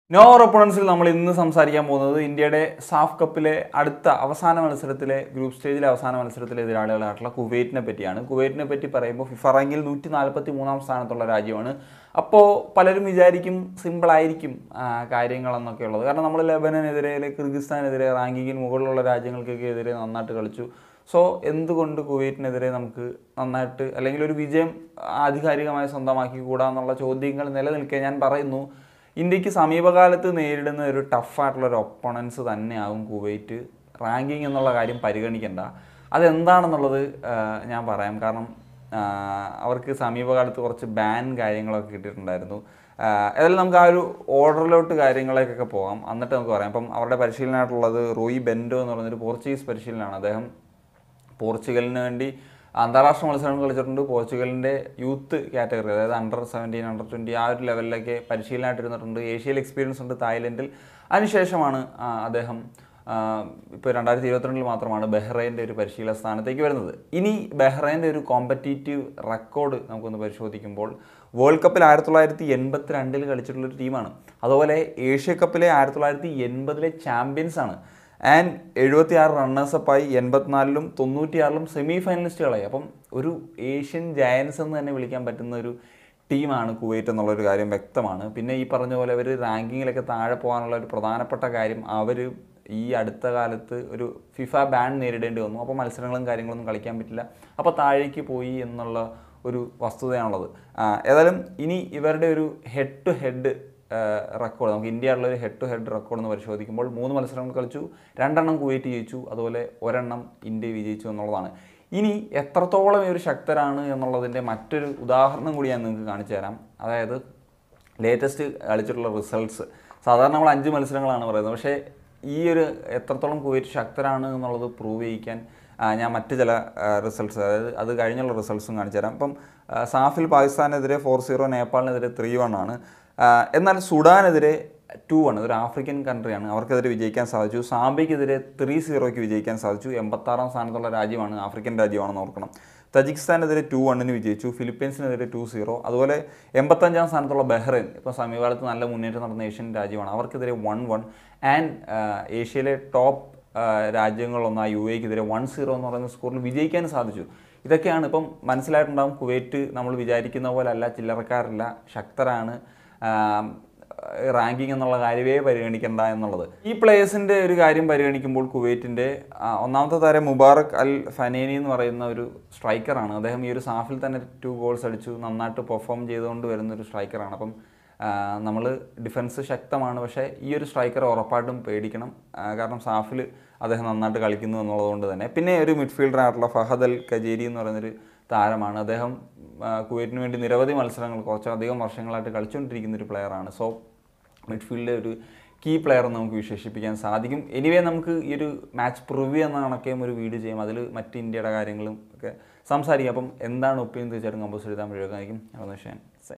no ഒപ്പണൻസിൽ നമ്മൾ ഇന്ന് സംസാരിക്കാൻ പോകുന്നത് ഇന്ത്യയുടെ സാഫ് കപ്പിലെ അടുത്ത അവസാന മത്സരത്തിലെ ഗ്രൂപ്പ് സ്റ്റേജിലെ അവസാന മത്സരത്തിലെ എതിരാളികളായിട്ടുള്ള കുവൈറ്റിനെ പറ്റിയാണ് കുവൈറ്റിനെ പറ്റി പറയുമ്പോൾ ഫിഫ റാങ്കിൽ നൂറ്റി നാൽപ്പത്തി മൂന്നാം സ്ഥാനത്തുള്ള രാജ്യമാണ് അപ്പോൾ പലരും വിചാരിക്കും സിമ്പിളായിരിക്കും ആ, കാര്യങ്ങളെന്നൊക്കെ ഉള്ളത് കാരണം നമ്മൾ ലെബനനെതിരെ അല്ലെങ്കിൽ കിർഗിസ്ഥാനെതിരെ റാങ്കിങ്ങിന് മുകളിലുള്ള രാജ്യങ്ങൾക്കൊക്കെ എതിരെ നന്നായിട്ട് കളിച്ചു സോ എന്തുകൊണ്ട് കുവൈറ്റിനെതിരെ നമുക്ക് നന്നായിട്ട് അല്ലെങ്കിൽ ഒരു വിജയം ആധികാരികമായി സ്വന്തമാക്കി കൂടാന്നുള്ള ചോദ്യങ്ങൾ നിലനിൽക്കെ ഞാൻ പറയുന്നു ഇന്ത്യക്ക് സമീപകാലത്ത് നേരിടുന്ന ഒരു ടഫായിട്ടുള്ള ഒരു ഒപ്പണൻസ് തന്നെയാകും കുവൈറ്റ് റാങ്കിങ് എന്നുള്ള കാര്യം പരിഗണിക്കേണ്ട അതെന്താണെന്നുള്ളത് ആ, ഞാൻ പറയാം കാരണം ആ, അവർക്ക് സമീപകാലത്ത് കുറച്ച് ബാൻ കാര്യങ്ങളൊക്കെ കിട്ടിയിട്ടുണ്ടായിരുന്നു ആ, ഏതായാലും നമുക്ക് ആ ഒരു ഓർഡറിലോട്ട് കാര്യങ്ങളിലേക്കൊക്കെ പോകാം എന്നിട്ട് നമുക്ക് പറയാം അപ്പം അവരുടെ പരിശീലനമായിട്ടുള്ളത് റോയി ബെൻഡോ എന്ന് പറയുന്നൊരു പോർച്ചുഗീസ് പരിശീലനമാണ് അദ്ദേഹം പോർച്ചുഗലിന് വേണ്ടി അന്താരാഷ്ട്ര മത്സരങ്ങൾ കളിച്ചിട്ടുണ്ട് പോർച്ചുഗലിൻ്റെ യൂത്ത് കാറ്റഗറി അതായത് അണ്ടർ സെവൻറ്റീൻ അണ്ടർ ട്വൻറ്റി ആ ഒരു ലെവലിലൊക്കെ പരിശീലനമായിട്ട് ഇരുന്നിട്ടുണ്ട് ഏഷ്യയിൽ എക്സ്പീരിയൻസ് ഉണ്ട് തായ്ലൻഡിൽ അതിനുശേഷമാണ് ആ, അദ്ദേഹം ഇപ്പോൾ രണ്ടായിരത്തി ഇരുപത്തിരണ്ടിൽ മാത്രമാണ് ബഹ്റൈൻ്റെ ഒരു പരിശീലന സ്ഥാനത്തേക്ക് വരുന്നത് ഇനി ബഹ്റൈൻ്റെ ഒരു കോമ്പറ്റീറ്റീവ് റെക്കോർഡ് നമുക്കൊന്ന് പരിശോധിക്കുമ്പോൾ വേൾഡ് കപ്പിൽ ആയിരത്തി തൊള്ളായിരത്തി എൺപത്തി രണ്ടിൽ കളിച്ചിട്ടുള്ളൊരു ടീമാണ് അതുപോലെ ഏഷ്യ കപ്പിലെ ആയിരത്തി തൊള്ളായിരത്തി എൺപതിലെ ചാമ്പ്യൻസ് ആണ് ആൻഡ് എഴുപത്തി ആറ് റണ്ണേഴ്സപ്പായി എൺപത്തിനാലിലും തൊണ്ണൂറ്റിയാറിലും സെമി ഫൈനലിസ്റ്റുകളായി അപ്പം ഒരു ഏഷ്യൻ ജയൻസ് എന്ന് തന്നെ വിളിക്കാൻ പറ്റുന്ന ഒരു ടീമാണ് കുവൈറ്റ് എന്നുള്ളൊരു കാര്യം വ്യക്തമാണ് പിന്നെ ഈ പറഞ്ഞ പോലെ അവർ റാങ്കിങ്ങിലൊക്കെ താഴെ പോകാനുള്ള ഒരു പ്രധാനപ്പെട്ട കാര്യം അവർ ഈ അടുത്ത കാലത്ത് ഒരു ഫിഫ ബാൻ നേരിടേണ്ടി വന്നു അപ്പോൾ മത്സരങ്ങളും കാര്യങ്ങളൊന്നും കളിക്കാൻ പറ്റില്ല അപ്പോൾ താഴേക്ക് പോയി എന്നുള്ള ഒരു വസ്തുതയാണുള്ളത് ആ, ഏതായാലും ഇനി ഇവരുടെ ഒരു ഹെഡ് ടു ഹെഡ് റെക്കോർഡ് നമുക്ക് ഇന്ത്യയിലുള്ള ഒരു ഹെഡ് ടു ഹെഡ് റെക്കോർഡ് എന്ന് പരിശോധിക്കുമ്പോൾ മൂന്ന് മത്സരങ്ങൾ കളിച്ചു രണ്ടെണ്ണം കുവൈറ്റ് ജയിച്ചു അതുപോലെ ഒരെണ്ണം ഇന്ത്യ വിജയിച്ചു എന്നുള്ളതാണ് ഇനി എത്രത്തോളം ഇവർ ശക്തരാണ് എന്നുള്ളതിൻ്റെ മറ്റൊരു ഉദാഹരണം കൂടി ഞാൻ നിങ്ങൾക്ക് കാണിച്ചു തരാം അതായത് ലേറ്റസ്റ്റ് കളിച്ചിട്ടുള്ള റിസൾട്ട്സ് സാധാരണ നമ്മൾ അഞ്ച് മത്സരങ്ങളാണ് പറയുന്നത് പക്ഷേ ഈ ഒരു എത്രത്തോളം കുവൈറ്റ് ശക്തരാണ് എന്നുള്ളത് പ്രൂവ് ചെയ്യിക്കാൻ ആ, ഞാൻ മറ്റ് ചില റിസൾട്ട്സ് അതായത് അത് കഴിഞ്ഞുള്ള റിസൾട്ട്സും കാണിച്ചു തരാം ഇപ്പം ആ, സാഫിൽ പാകിസ്ഥാനെതിരെ ഫോർ സീറോ നേപ്പാളിനെതിരെ ത്രീ വൺ ആണ് ആ, എന്നാൽ സുഡാനെതിരെ ടു വൺ ഇതൊരു ആഫ്രിക്കൻ കൺട്രിയാണ് അവർക്കെതിരെ വിജയിക്കാൻ സാധിച്ചു സാംബയ്ക്കെതിരെ ത്രീ സീറോയ്ക്ക് വിജയിക്കാൻ സാധിച്ചു എൺപത്താറാം സ്ഥാനത്തുള്ള രാജ്യമാണ് ആഫ്രിക്കൻ രാജ്യമാണെന്ന് ഓർക്കണം തജിക്കിസ്ഥാനെതിരെ ടു വണ്ണിന് വിജയിച്ചു ഫിലിപ്പീൻസിനെതിരെ ടു സീറോ അതുപോലെ എൺപത്തഞ്ചാം സ്ഥാനത്തുള്ള ബഹ്റൈൻ ഇപ്പോൾ സമീപകാലത്ത് നല്ല മുന്നേറ്റം നടന്ന ഏഷ്യൻ രാജ്യമാണ് അവർക്കെതിരെ വൺ വൺ ആൻഡ് ഏഷ്യയിലെ ടോപ്പ് രാജ്യങ്ങളൊന്നായ യു എക്കെതിരെ വൺ സീറോ എന്ന് പറയുന്ന സ്കോറിൽ വിജയിക്കാൻ സാധിച്ചു ഇതൊക്കെയാണ് ഇപ്പം മനസ്സിലായിട്ടുണ്ടാകും കുവൈറ്റ് നമ്മൾ വിചാരിക്കുന്ന പോലെ അല്ല ചില്ലറക്കാരല്ല ശക്തരാണ് റാങ്കിങ് എന്നുള്ള കാര്യമേ പരിഗണിക്കണ്ട എന്നുള്ളത് ഈ പ്ലേയേഴ്സിൻ്റെ ഒരു കാര്യം പരിഗണിക്കുമ്പോൾ കുവൈറ്റിൻ്റെ ആ, ഒന്നാമത്തെ താരം മുബാറക് അൽ ഫനേനി എന്ന് പറയുന്ന ഒരു സ്ട്രൈക്കറാണ് അദ്ദേഹം ഈ ഒരു സാഫിൽ തന്നെ ടു ഗോൾസ് അടിച്ചു നന്നായിട്ട് പെർഫോം ചെയ്തുകൊണ്ട് വരുന്ന ഒരു സ്ട്രൈക്കറാണ് അപ്പം നമ്മൾ ഡിഫൻസ് ശക്തമാണ് പക്ഷേ ഈ ഒരു സ്ട്രൈക്കർ ഉറപ്പായിട്ടും പേടിക്കണം ആ, കാരണം സാഫിൽ അദ്ദേഹം നന്നായിട്ട് കളിക്കുന്നു എന്നുള്ളതുകൊണ്ട് തന്നെ പിന്നെ ഒരു മിഡ്ഫീൽഡറായിട്ടുള്ള ഫഹദ് അൽ കജേരി എന്ന് പറയുന്നൊരു താരമാണ് അദ്ദേഹം ആ, കുവൈറ്റിന് വേണ്ടി നിരവധി മത്സരങ്ങൾ കുറച്ചധികം വർഷങ്ങളായിട്ട് കളിച്ചുകൊണ്ടിരിക്കുന്ന ഒരു പ്ലെയറാണ് സോ മിഡ്ഫീൽഡിലെ ഒരു കീ പ്ലെയർ എന്ന് നമുക്ക് വിശേഷിപ്പിക്കാൻ സാധിക്കും എനിവേ നമുക്ക് ഈ ഒരു മാച്ച് പ്രിവ്യൂ എന്ന കണക്കെയും ഒരു വീഡിയോ ചെയ്യാം അതിൽ മറ്റ് ഇന്ത്യയുടെ കാര്യങ്ങളും ഒക്കെ സംസാരിക്കാം അപ്പം എന്താണ് ഒപ്പീനിയൻ തീർച്ചയായിട്ടും കമ്പോസ് എഴുതാൻ വഴിയൊക്കെ ആയിരിക്കും അതെന്ന് വെച്ചാൽ